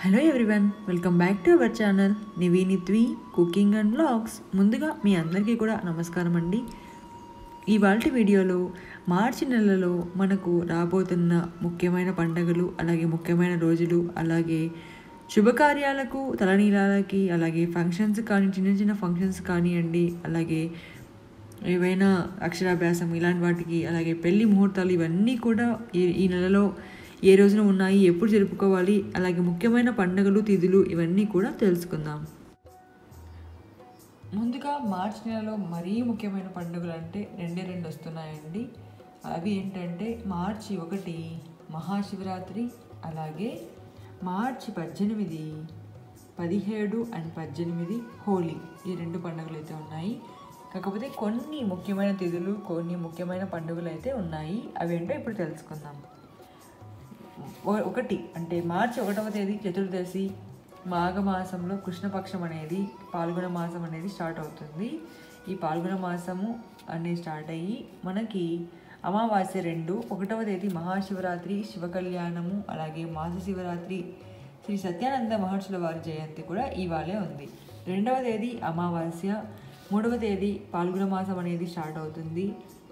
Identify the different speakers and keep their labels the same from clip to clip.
Speaker 1: hello everyone welcome back to our channel నివీనిత్వి cooking and blogs ముందుగా మీ అందరికీ కూడా నమస్కారం అండి ఇవాళ వీడియోలో మార్చి నెలలో మనకు రాబోతున్న ముఖ్యమైన పండుగలు అలాగే ముఖ్యమైన రోజులు అలాగే శుభకార్యాలకు తలనీలాలకి అలాగే ఫంక్షన్స్ కానీ చిన్న చిన్న ఫంక్షన్స్ కానివ్వండి అలాగే ఏవైనా అక్షరాభ్యాసం ఇలాంటి వాటికి అలాగే పెళ్లి ముహూర్తాలు ఇవన్నీ కూడా ఈ ఈ నెలలో ఏ రోజున ఉన్నాయి ఎప్పుడు జరుపుకోవాలి అలాగే ముఖ్యమైన పండుగలు తిథులు ఇవన్నీ కూడా తెలుసుకుందాం ముందుగా మార్చి నెలలో మరీ ముఖ్యమైన పండుగలు అంటే రెండే రెండు వస్తున్నాయండి అవి ఏంటంటే మార్చి ఒకటి మహాశివరాత్రి అలాగే మార్చి పద్దెనిమిది పదిహేడు అండ్ పద్దెనిమిది హోలీ ఈ రెండు పండుగలు అయితే ఉన్నాయి కాకపోతే కొన్ని ముఖ్యమైన తిథులు కొన్ని ముఖ్యమైన పండుగలు అయితే ఉన్నాయి అవి ఏంటో ఇప్పుడు తెలుసుకుందాం ఒ- ఒకటి అంటే మార్చి ఒకటవ తేదీ చతుర్దశి మాఘమాసంలో కృష్ణపక్షం అనేది పాల్గొన మాసం అనేది స్టార్ట్ అవుతుంది ఈ పాల్గొన మాసము అనేది స్టార్ట్ అయ్యి మనకి అమావాస్య రెండు ఒకటవ తేదీ మహాశివరాత్రి శివ కళ్యాణము అలాగే మాస శివరాత్రి శ్రీ సత్యానంద మహర్షుల వారి జయంతి కూడా ఇవాళే ఉంది రెండవ తేదీ అమావాస్య మూడవ తేదీ పాల్గొన మాసం అనేది స్టార్ట్ అవుతుంది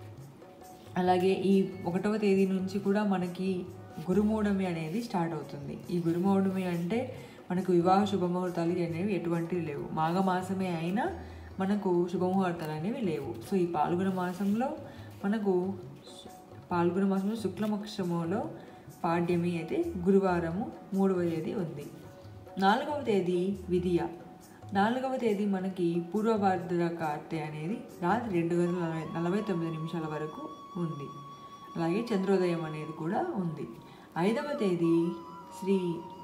Speaker 1: అలాగే ఈ ఒకటవ తేదీ నుంచి కూడా మనకి గురుమూఢమి అనేది స్టార్ట్ అవుతుంది ఈ గురుమూఢమి అంటే మనకు వివాహ శుభముహూర్తాలు అనేవి ఎటువంటివి లేవు మాఘమాసమే అయినా మనకు శుభముహూర్తాలు అనేవి లేవు సో ఈ పాల్గొన మాసంలో మనకు పాల్గొన మాసంలో శుక్లపక్షములో పాడ్యమి అయితే గురువారము మూడవ తేదీ ఉంది నాలుగవ తేదీ విధియ నాలుగవ తేదీ మనకి పూర్వభాద్ర కార్తె అనేది రాత్రి రెండు గంటల నలభై నలభై తొమ్మిది నిమిషాల వరకు ఉంది అలాగే చంద్రోదయం అనేది కూడా ఉంది ఐదవ తేదీ శ్రీ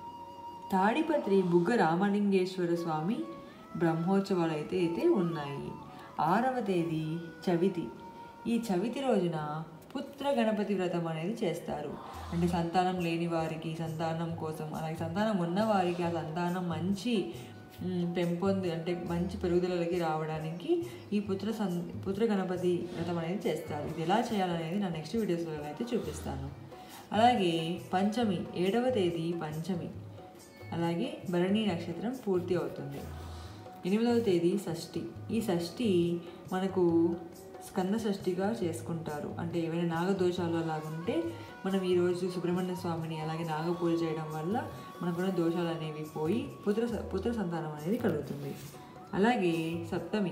Speaker 1: తాడిపత్రి బుగ్గ రామలింగేశ్వర స్వామి బ్రహ్మోత్సవాలు అయితే అయితే ఉన్నాయి ఆరవ తేదీ చవితి ఈ చవితి రోజున పుత్ర గణపతి వ్రతం అనేది చేస్తారు అంటే సంతానం లేని వారికి సంతానం కోసం అలాగే సంతానం ఉన్న వారికి ఆ సంతానం మంచి మ్, పెంపొంది అంటే మంచి పెరుగుదలకి రావడానికి ఈ పుత్ర సం పుత్ర గణపతి వ్రతం అనేది చేస్తారు ఇది ఎలా చేయాలనేది నా నెక్స్ట్ వీడియోస్లో అయితే చూపిస్తాను అలాగే పంచమి ఏడవ తేదీ పంచమి అలాగే భరణి నక్షత్రం పూర్తి అవుతుంది ఎనిమిదవ తేదీ షష్ఠి ఈ షష్ఠి మనకు స్కంద షష్ఠిగా చేసుకుంటారు అంటే ఏవైనా నాగదోషాలు అలాగుంటే మనం ఈరోజు సుబ్రహ్మణ్య స్వామిని అలాగే నాగ పూజ చేయడం వల్ల మనకున్న దోషాలు అనేవి పోయి పుత్ర స- పుత్ర సంతానం అనేది కలుగుతుంది అలాగే సప్తమి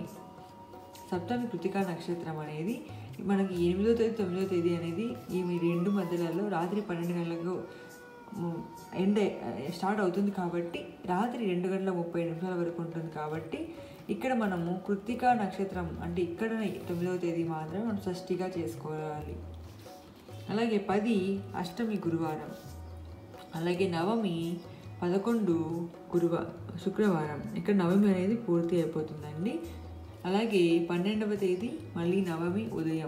Speaker 1: సప్తమి కృతికా నక్షత్రం అనేది మనకి ఎనిమిదో తేదీ తొమ్మిదో తేదీ అనేది ఈ మీ రెండు మధ్యలలో రాత్రి పన్నెండు గంటలకు మ్, ఎండ్ అయ్యే- స్టార్ట్ అవుతుంది కాబట్టి రాత్రి రెండు గంటల ముప్పై నిమిషాల వరకు ఉంటుంది కాబట్టి ఇక్కడ మనము కృత్తికా నక్షత్రం అంటే ఇక్కడ తొమ్మిదవ తేదీ మాత్రం మనం షష్ఠిగా చేసుకోవాలి అలాగే పది అష్టమి గురువారం అలాగే నవమి పదకొండు గురువ శుక్రవారం ఇక్కడ నవమి అనేది పూర్తి అయిపోతుందండి అలాగే పన్నెండవ తేదీ మళ్ళీ నవమి ఉదయం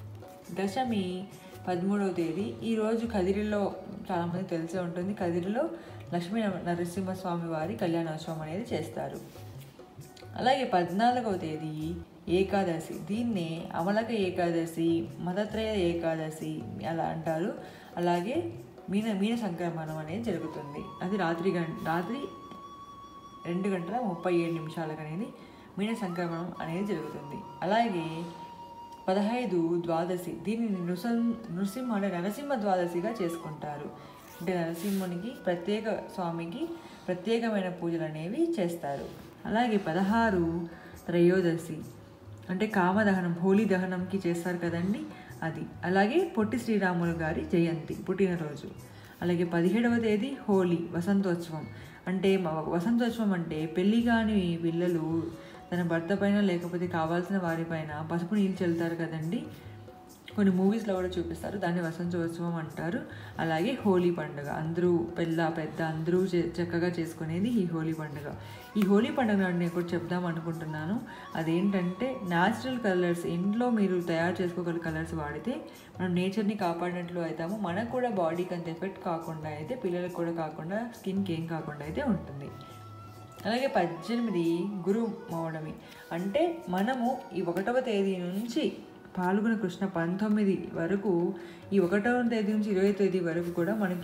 Speaker 1: దశమి పదమూడవ తేదీ ఈరోజు కదిరిలో చాలామంది తెలిసే ఉంటుంది కదిరిలో లక్ష్మీ నర- నరసింహస్వామి వారి కళ్యాణోత్సవం అనేది చేస్తారు అలాగే పద్నాలుగవ తేదీ ఏకాదశి దీన్నే అమలక ఏకాదశి మతత్రయ ఏకాదశి అలా అంటారు అలాగే మీన మీన సంక్రమణం అనేది జరుగుతుంది అది రాత్రి గం రాత్రి రెండు గంటల ముప్పై ఏడు నిమిషాలకు అనేది మీన సంక్రమణం అనేది జరుగుతుంది అలాగే పదహైదు ద్వాదశి దీనిని నృసం నృసింహ అంటే నరసింహ ద్వాదశిగా చేసుకుంటారు అంటే నరసింహునికి ప్రత్యేక స్వామికి ప్రత్యేకమైన పూజలు అనేవి చేస్తారు అలాగే పదహారు త్రయోదశి అంటే కామదహనం హోలీ దహనంకి చేస్తారు కదండి అది అలాగే పొట్టి శ్రీరాములు గారి జయంతి పుట్టినరోజు అలాగే పదిహేడవ తేదీ హోలీ వసంతోత్సవం అంటే మ- వసంతోత్సవం అంటే పెళ్లి కాని పిల్లలు తన భర్త పైన లేకపోతే కావాల్సిన వారిపైన పసుపు నీళ్ళు చల్లుతారు కదండి కొన్ని మూవీస్లో కూడా చూపిస్తారు దాన్ని వసంతోత్సవం అంటారు అలాగే హోలీ పండుగ అందరూ పెద్ద పెద్ద అందరూ చే- చక్కగా చేసుకునేది ఈ హోలీ పండుగ ఈ హోలీ పండుగ నాడు నేను ఒకటి చెప్దాం అనుకుంటున్నాను అదేంటంటే న్యాచురల్ కలర్స్ ఇంట్లో మీరు తయారు చేసుకోగల కలర్స్ వాడితే మనం నేచర్ని కాపాడినట్లు అవుతాము మనకు కూడా బాడీకి అంత ఎఫెక్ట్ కాకుండా అయితే పిల్లలకు కూడా కాకుండా స్కిన్కి ఏం కాకుండా అయితే ఉంటుంది అలాగే పద్దెనిమిది గురు మౌడమి అంటే మనము ఈ ఒకటవ తేదీ నుంచి పాల్గొన కృష్ణ పంతొమ్మిది వరకు ఈ ఒకటవ తేదీ నుంచి ఇరవై తేదీ వరకు కూడా మనకి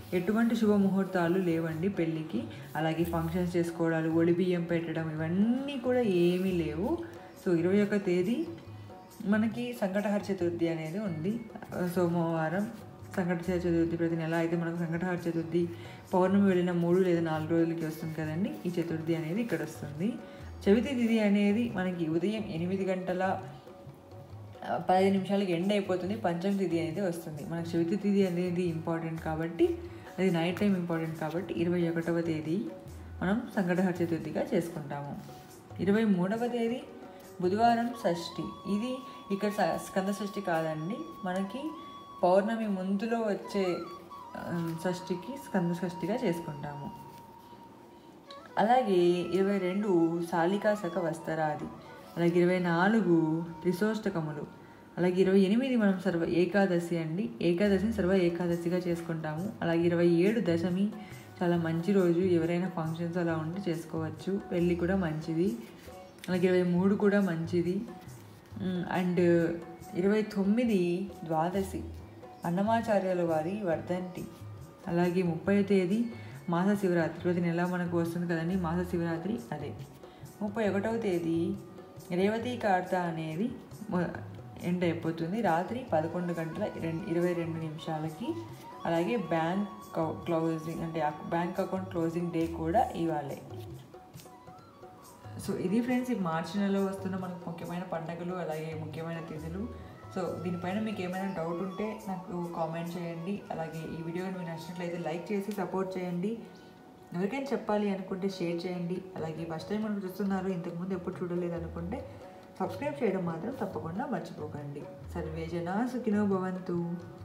Speaker 1: ఎటువంటి శుభముహూర్తాలు లేవండి పెళ్ళికి అలాగే ఫంక్షన్స్ చేసుకోవడాలు ఒడి బియ్యం పెట్టడం ఇవన్నీ కూడా ఏమీ లేవు సో ఇరవై ఒక తేదీ మనకి సంకటహర చతుర్థి అనేది ఉంది ఆ, సోమవారం సంకటహర చతుర్థి ప్రతి నెల అయితే మనకు సంకటహర చతుర్థి పౌర్ణమి వెళ్ళిన మూడు లేదా నాలుగు రోజులకి వస్తుంది కదండి ఈ చతుర్థి అనేది ఇక్కడ వస్తుంది చవితి తిథి అనేది మనకి ఉదయం ఎనిమిది గంటల ఆ, పదహైదు నిమిషాలకి ఎండ్ అయిపోతుంది పంచమ తిథి అనేది వస్తుంది మనకు చవితి తిథి అనేది ఇంపార్టెంట్ కాబట్టి అది నైట్ టైం ఇంపార్టెంట్ కాబట్టి ఇరవై ఒకటవ తేదీ మనం సంకటహర చతుర్థిగా చేసుకుంటాము ఇరవై మూడవ తేదీ బుధవారం షష్ఠి ఇది ఇక్కడ స- స్కంద షష్ఠి కాదండి మనకి పౌర్ణమి ముందులో వచ్చే ఆ, షష్ఠికి స్కంద షష్ఠిగా చేసుకుంటాము అలాగే ఇరవై రెండు శాలికా శక వస్తరాది అలాగే ఇరవై నాలుగు త్రిశోష్టకములు అలాగే ఇరవై ఎనిమిది మనం సర్వ ఏకాదశి అండి ఏకాదశిని సర్వ ఏకాదశిగా చేసుకుంటాము అలాగే ఇరవై ఏడు దశమి చాలా మంచి రోజు ఎవరైనా ఫంక్షన్స్ అలా ఉంటే చేసుకోవచ్చు పెళ్ళి కూడా మంచిది అలాగే ఇరవై మూడు కూడా మంచిది అండ్ ఇరవై తొమ్మిది ద్వాదశి అన్నమాచార్యుల వారి వర్ధంతి అలాగే ముప్పై తేదీ మాస శివరాత్రి ప్రతి నెల మనకు వస్తుంది కదండి మాస శివరాత్రి అదే ముప్పై ఒకటవ తేదీ రేవతి కార్త అనేది మొ- ఎండ్ అయిపోతుంది రాత్రి పదకొండు గంటల రెండు ఇరవై రెండు నిమిషాలకి అలాగే బ్యాంక్ కౌ- క్లోజింగ్ అంటే అక్- బ్యాంక్ అకౌంట్ క్లోజింగ్ డే కూడా ఇవాళే సో ఇది ఫ్రెండ్స్ ఈ మార్చి నెలలో వస్తున్న మనకు ముఖ్యమైన పండగలు అలాగే ముఖ్యమైన తిథులు సో దీనిపైన మీకు ఏమైనా డౌట్ ఉంటే నాకు కామెంట్ చేయండి అలాగే ఈ వీడియోని మీకు నచ్చినట్లయితే లైక్ చేసి సపోర్ట్ చేయండి ఎవరికైనా చెప్పాలి అనుకుంటే షేర్ చేయండి అలాగే ఫస్ట్ టైం మనకు చూస్తున్నారు ఇంతకుముందు ఎప్పుడు చూడలేదు అనుకుంటే సబ్స్క్రైబ్ చేయడం మాత్రం తప్పకుండా మర్చిపోకండి సర్వే జనా సుఖినో భవంతు